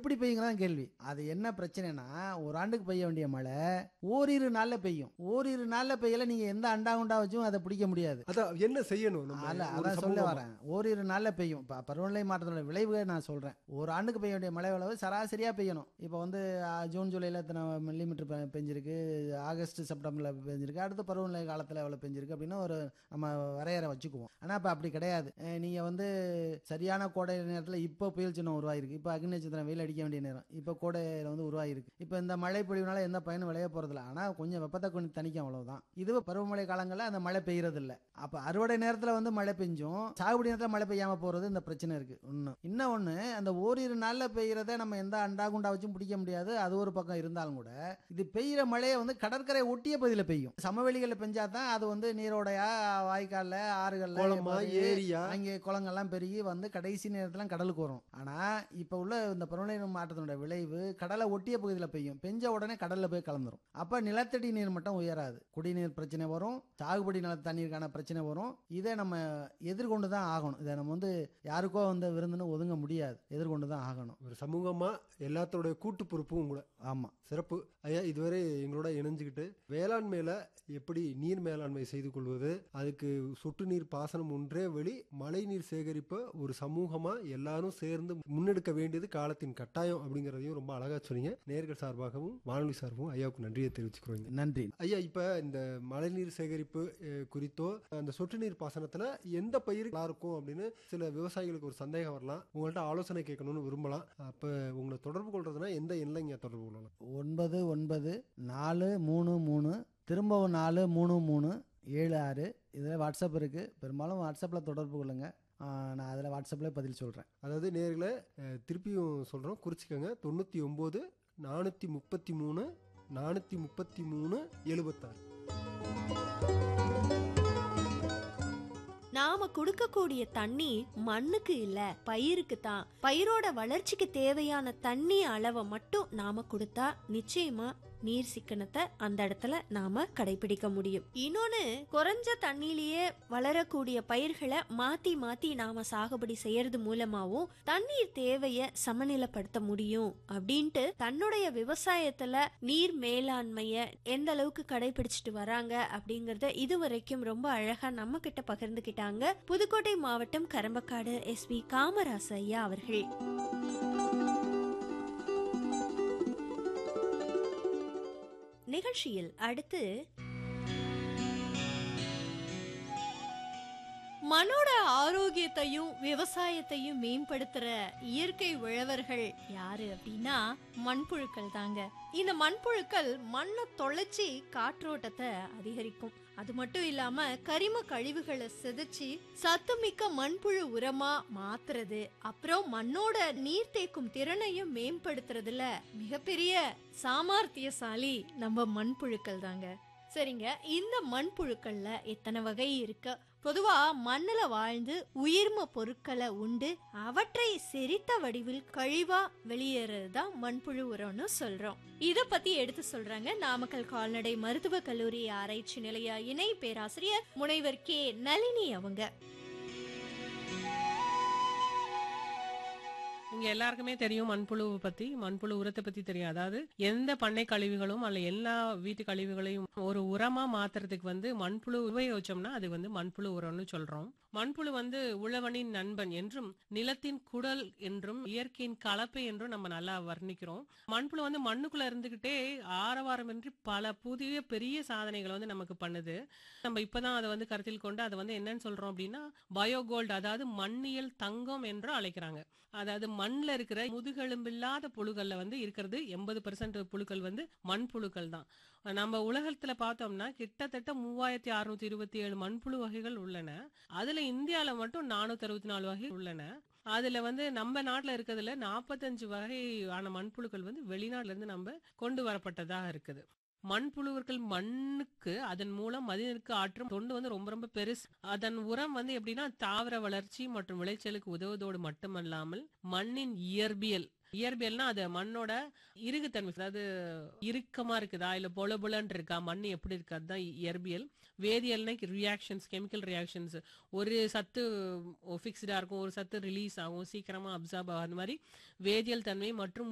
எப்படி பெய்யுங்கிறதான் கேள்வி அது என்ன பிரச்சனைனா ஒரு ஆண்டுக்கு பெய்ய வேண்டிய மழை ஓரிரு நாள்ல பெய்யும் ஓரிரு நாள்ல பெய்யல நீங்க எந்த அண்டா குண்டா வச்சும் அதை பிடிக்க முடியாது அதான் என்ன செய்யணும் நம்ம அல்ல ஒரு அதான் சொல்ல சமூகமா? வரேன் ஓரிரு நாள்ல பெய்யும் இப்போ பருவநிலை மாற்றத்தோட விளைவுகளை நான் சொல்றேன் ஒரு ஆண்டுக்கு பெய்ய வேண்டிய மழை அளவு சராசரியா பெய்யணும் இப்போ வந்து ஆ, ஜூன் ஜூலைல இத்தனை மில்லிமீட்டர் பெ- பெஞ்சிருக்கு ஆகஸ்ட் செப்டம்பர்ல பெஞ்சிருக்கு அடுத்த பருவநிலை காலத்துல எவ்வளவு பெஞ்சிருக்கு அப்படின்னு ஒரு நம்ம வரையறை வச்சுக்குவோம் ஆனா இப்ப அப்படி கிடையாது அஹ் நீங்க வந்து சரியான கோடை நேரத்துல இப்போ புயல் சின்னம் உருவாயிருக்கு இப்போ அக்னி நட்சத்திரம் வெயில் அடிக்க வேண்டிய நேரம் இப்போ கோடையில வந்து உருவாயிருக்கு இப்போ இந்த மழை பொழிவுனால எந்த பயனும் விளைய போறதில்ல ஆனா கொஞ்சம் வெப்பத்தை கொஞ்சம் தணிக்கும் அவ்வளவுதான் இதுவே பருவமழை காலங்கள்ல அந்த மழை பெய்யறது இல்ல அப்ப அறுவடை நேரத்துல வந்து மழை பெஞ்சும் சாகுபடி நேரத்துல மழை பெய்யாம போறது இந்த பிரச்சனை இருக்கு ஒண்ணு இன்னும் ஒண்ணு அந்த ஓரிரு நாள்ல பெய்யறத நம்ம எந்த அண்டா குண்டா வச்சும் பிடிக்க முடியாது அது ஒரு பக்கம் இருந்தாலும் கூட இது பெய்யற மழையை வந்து கடற்கரை ஒட்டிய பகுதியில் பெய்யும் சமவெளிகளில் பெஞ்சா தான் அது வந்து நீரோடையா வாய்க்கால்ல ஆறுகள்ல குளமா போய் ஏரியா அங்கே குளங்கள்லாம் பெருகி வந்து கடைசி நேரத்துல கடலுக்கு வரும் ஆனா இப்ப உள்ள இந்த பருவநிலை மாற்றத்தினுடைய விளைவு கடலை ஒட்டிய பகுதியில் பெய்யும் பெஞ்ச உடனே கடல்ல போய் கலந்துரும் அப்ப நிலத்தடி நீர் மட்டம் உயராது குடிநீர் பிரச்சனை வரும் சாகுபடி நில தண்ணீருக்கான பிரச்சனை வரும் இதை நம்ம எதிர்கொண்டு தான் ஆகணும் இதை நம்ம வந்து யாருக்கோ வந்து விருந்துன்னு ஒதுங்க முடியாது எதிர்கொண்டு தான் ஆகணும் ஒரு சமூகமா எல்லாத்தோடைய கூட்டு பொறுப்பும் கூட ஆமா சிறப்பு ஐயா இதுவரை எங்களோட இணைஞ்சுக்கிட்டு வேளாண்மையில எப்படி நீர் மேலாண்மை செய்து கொள்வது அதுக்கு சொட்டு நீர் பாசனம் ஒன்றே வழி மழை நீர் சேகரிப்பை ஒரு சமூகமா எல்லாரும் சேர்ந்து முன்னெடுக்க வேண்டியது காலத்தின் கட்டாயம் அப்படிங்கறதையும் ரொம்ப அழகா சொன்னீங்க நேர்கள் சார்பாகவும் வானொலி சார்பாகவும் ஐயாவுக்கு நன்றியை தெரிவிச்சுக்கிறோங்க நன்றி ஐயா இப்ப இந்த மழைநீர் சேகரிப்பு அஹ், குறித்தோ அந்த சொட்டு நீர் பாசனத்துல எந்த பயிர் நல்லா இருக்கும் அப்படின்னு சில விவசாயிகளுக்கு ஒரு சந்தேகம் வரலாம் உங்கள்ட்ட ஆலோசனை கேட்கணும்னு விரும்பலாம் அப்ப உங்களை தொடர்பு கொள்றதுன்னா எந்த எண்ணில் தொடர்பு கொள்ளலாம் ஒன்பது ஒன்பது நாலு மூணு மூணு திரும்பவும் நாலு மூணு மூணு ஏழு ஆறு இதில் வாட்ஸ்அப் இருக்குது பெரும்பாலும் வாட்ஸ்அப்பில் தொடர்பு கொள்ளுங்க ஆ, நான் அதில் வாட்ஸ்அப்பில் பதில் சொல்கிறேன் அதாவது நேர்களை அஹ், திருப்பியும் சொல்றோம் குறிச்சிக்கோங்க தொண்ணூத்தி ஒன்பது நானூத்தி முப்பத்தி மூணு நானூத்தி முப்பத்தி மூணு எழுபத்தாறு நாம கொடுக்கக்கூடிய தண்ணி மண்ணுக்கு இல்ல பயிருக்கு தான் பயிரோட வளர்ச்சிக்கு தேவையான தண்ணி அளவை மட்டும் நாம கொடுத்தா நிச்சயமா நீர் சிக்கனத்தை அந்த இடத்துல நாம கடைபிடிக்க முடியும் இன்னொன்னு குறைஞ்ச தண்ணியிலேயே வளரக்கூடிய பயிர்களை மாத்தி மாத்தி நாம சாகுபடி செய்யறது மூலமாவும் தண்ணீர் தேவைய சமநிலைப்படுத்த முடியும் அப்படின்ட்டு தன்னுடைய விவசாயத்துல நீர் மேலாண்மைய எந்த அளவுக்கு கடைபிடிச்சிட்டு வராங்க அப்படிங்கறத இதுவரைக்கும் ரொம்ப அழகா நம்ம கிட்ட பகிர்ந்துகிட்டாங்க புதுக்கோட்டை மாவட்டம் கரம்பக்காடு எஸ் வி காமராச ஐயா அவர்கள் நிகழ்ச்சியில் அடுத்து மனோட ஆரோக்கியத்தையும் விவசாயத்தையும் மேம்படுத்துற இயற்கை உழவர்கள் யாரு அப்படின்னா மண்புழுக்கள் தாங்க இந்த மண்புழுக்கள் மண்ணை தொலைச்சி காற்றோட்டத்தை அதிகரிக்கும் அது மட்டும் இல்லாம கரிம கழிவுகளை சிதைச்சி சத்துமிக்க மண்புழு உரமா மாத்துறது அப்புறம் மண்ணோட நீர் தேக்கும் திறனையும் மேம்படுத்துறதுல மிகப்பெரிய சாமர்த்தியசாலி நம்ம மண்புழுக்கள் தாங்க சரிங்க இந்த மண்புழுக்கள்ல எத்தனை வகை இருக்கு பொதுவா மண்ணுல வாழ்ந்து உயிர்ம பொருட்களை உண்டு அவற்றை செரித்த வடிவில் கழிவா வெளியேறது தான் மண்புழு உரம்னு சொல்றோம் இத பத்தி எடுத்து சொல்றாங்க நாமக்கல் கால்நடை மருத்துவக் கல்லூரி ஆராய்ச்சி நிலைய இணை பேராசிரியர் முனைவர் கே நளினி அவங்க இங்க எல்லாருக்குமே தெரியும் மண்புழுவை பத்தி மண்புழு உரத்தை பத்தி தெரியும் அதாவது எந்த பண்ணை கழிவுகளும் அல்ல எல்லா வீட்டு கழிவுகளையும் ஒரு உரமா மாத்துறதுக்கு வந்து மண்புழு உபயோகிச்சோம்னா அது வந்து மண்புழு உரம்னு சொல்றோம் மண்புழு வந்து உழவனின் நண்பன் என்றும் நிலத்தின் குடல் என்றும் இயற்கையின் கலப்பை என்றும் நம்ம நல்லா வர்ணிக்கிறோம் மண்புழு வந்து மண்ணுக்குள்ள இருந்துகிட்டே ஆரவாரமின்றி பல புதிய பெரிய சாதனைகளை வந்து நமக்கு பண்ணுது நம்ம இப்பதான் அதை வந்து கருத்தில் கொண்டு அதை வந்து என்னன்னு சொல்றோம் அப்படின்னா பயோகோல்டு அதாவது மண்ணியல் தங்கம் என்று அழைக்கிறாங்க அதாவது மண்ணில் இருக்கிற முதுகெலும்பில்லாத புழுக்கள்ல வந்து இருக்கிறது எண்பது பெர்சன்ட் புழுக்கள் வந்து மண்புழுக்கள் தான் நம்ம உலகத்துல பார்த்தோம்னா கிட்டத்தட்ட மூவாயிரத்தி அறுநூத்தி இருபத்தி ஏழு மண்புழு வகைகள் உள்ளன அதுல இந்தியால மட்டும் நானூத்தி அறுபத்தி நாலு வகை உள்ளன அதுல வந்து நம்ம நாட்டுல இருக்கிறதுல நாற்பத்தஞ்சு வகையான மண்புழுக்கள் வந்து வெளிநாட்டுல இருந்து நம்ம கொண்டு வரப்பட்டதாக இருக்குது மண்புழுவர்கள் மண்ணுக்கு அதன் மூலம் மனிதனுக்கு ஆற்றும் தொண்டு வந்து ரொம்ப ரொம்ப பெருசு அதன் உரம் வந்து எப்படின்னா தாவர வளர்ச்சி மற்றும் விளைச்சலுக்கு உதவுவதோடு மட்டுமல்லாமல் மண்ணின் இயற்பியல் இயற்பியல்னா அது மண்ணோட இறுகுத்தன்மை அதாவது இறுக்கமா இருக்குதா இல்ல பொல பொலன்னு இருக்கா மண் எப்படி இருக்கு அதுதான் இயற்பியல் வேதியியல்னா ரியாக்ஷன்ஸ் கெமிக்கல் ரியாக்ஷன்ஸ் ஒரு சத்து ஃபிக்ஸ்டா இருக்கும் ஒரு சத்து ரிலீஸ் ஆகும் சீக்கிரமா அப்சார்ப் ஆகும் அந்த மாதிரி வேதியியல் தன்மை மற்றும்